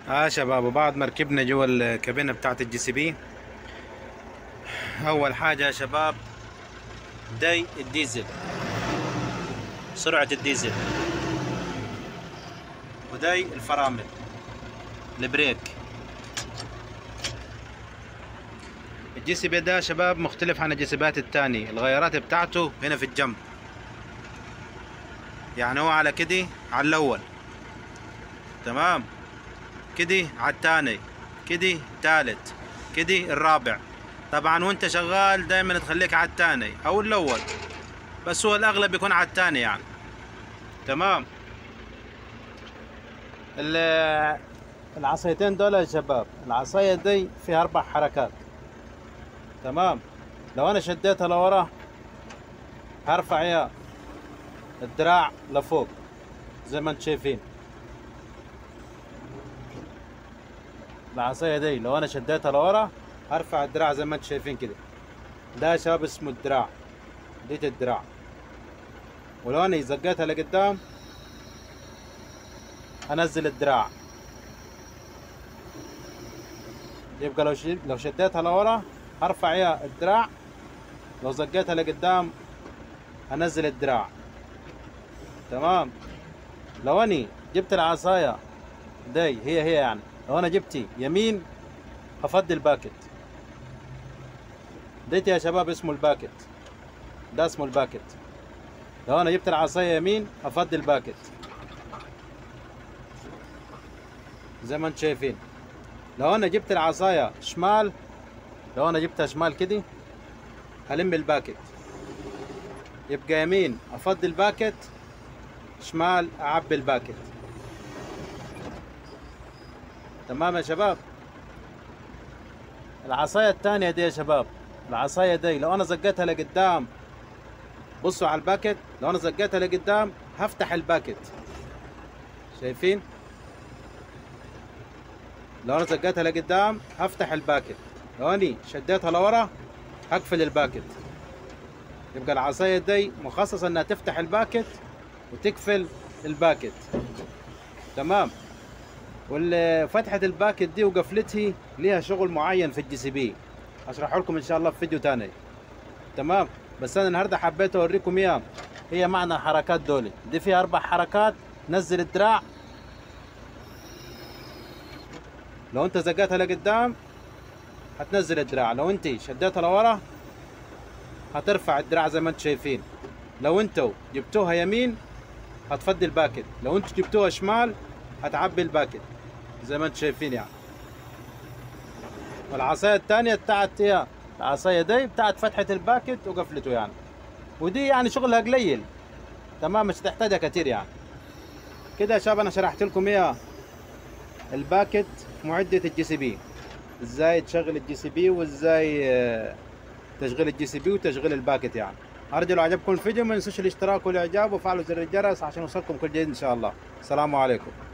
اه شباب وبعد ما ركبنا جوا الكابينة بتاعت الجي سي بي اول حاجة يا شباب دي الديزل سرعة الديزل ودي الفرامل البريك الجي سي بي ده يا شباب مختلف عن الجسبات التاني الغيارات بتاعته هنا في الجنب يعني هو على كده على الاول تمام كده على التاني كده تالت كده الرابع طبعا وانت شغال دايما تخليك على التاني او الاول بس هو الاغلب يكون على التاني يعني تمام ال- العصايتين دول يا شباب العصاية دي فيها اربع حركات تمام لو انا شديتها لورا هرفع يا الدراع لفوق زي ما انتم شايفين العصاية دي لو انا شديتها لورا هرفع الدراع زي ما انتم شايفين كده ده يا شباب اسمه الدراع ديت الدراع ولو انا زقيتها لقدام انزل الدراع يبقى لو شد... لو شديتها لورا هرفع يا الدراع لو زقيتها لقدام هنزل الدراع تمام لو اني جبت العصاية دي هي هي يعني لو انا جبتي يمين هفضي الباكت ديت يا شباب اسمه الباكت ده اسمه الباكت لو انا جبت العصاية يمين هفضي الباكت زي ما انتم شايفين لو انا جبت العصاية شمال لو انا جبتها شمال كده هلم الباكت يبقى يمين افضي الباكت شمال اعبي الباكت تمام يا شباب العصاية الثانية دي يا شباب العصاية دي لو انا زقيتها لقدام بصوا على الباكت لو انا زقيتها لقدام هفتح الباكت شايفين لو انا زقيتها لقدام هفتح الباكت لو اني شديتها لورا هقفل الباكت يبقى العصاية دي مخصصة انها تفتح الباكت وتقفل الباكت تمام وفتحة الباكت دي وقفلتها ليها شغل معين في الجي سي بي اشرحه لكم ان شاء الله في فيديو تاني تمام بس انا النهارده حبيت اوريكم اياها هي معنى الحركات دول دي فيها اربع حركات نزل الدراع لو انت زقتها لقدام هتنزل الدراع لو انت شديتها لورا هترفع الدراع زي ما انتم شايفين لو انتوا جبتوها يمين هتفضي الباكت لو انتوا جبتوها شمال هتعبي الباكت زي ما انتم شايفين يعني والعصاية الثانية بتاعت ايه العصاية دي بتاعت فتحة الباكت وقفلته يعني ودي يعني شغلها قليل تمام مش تحتاجها كتير يعني كده يا شباب انا شرحت لكم ايه الباكت في معدة الجي سي بي ازاي تشغل الجي سي بي وازاي آه، تشغيل الجي سي بي وتشغيل الباكت يعني ارجو لو عجبكم الفيديو ما تنسوش الاشتراك والاعجاب وفعلوا زر الجرس عشان يوصلكم كل جديد ان شاء الله السلام عليكم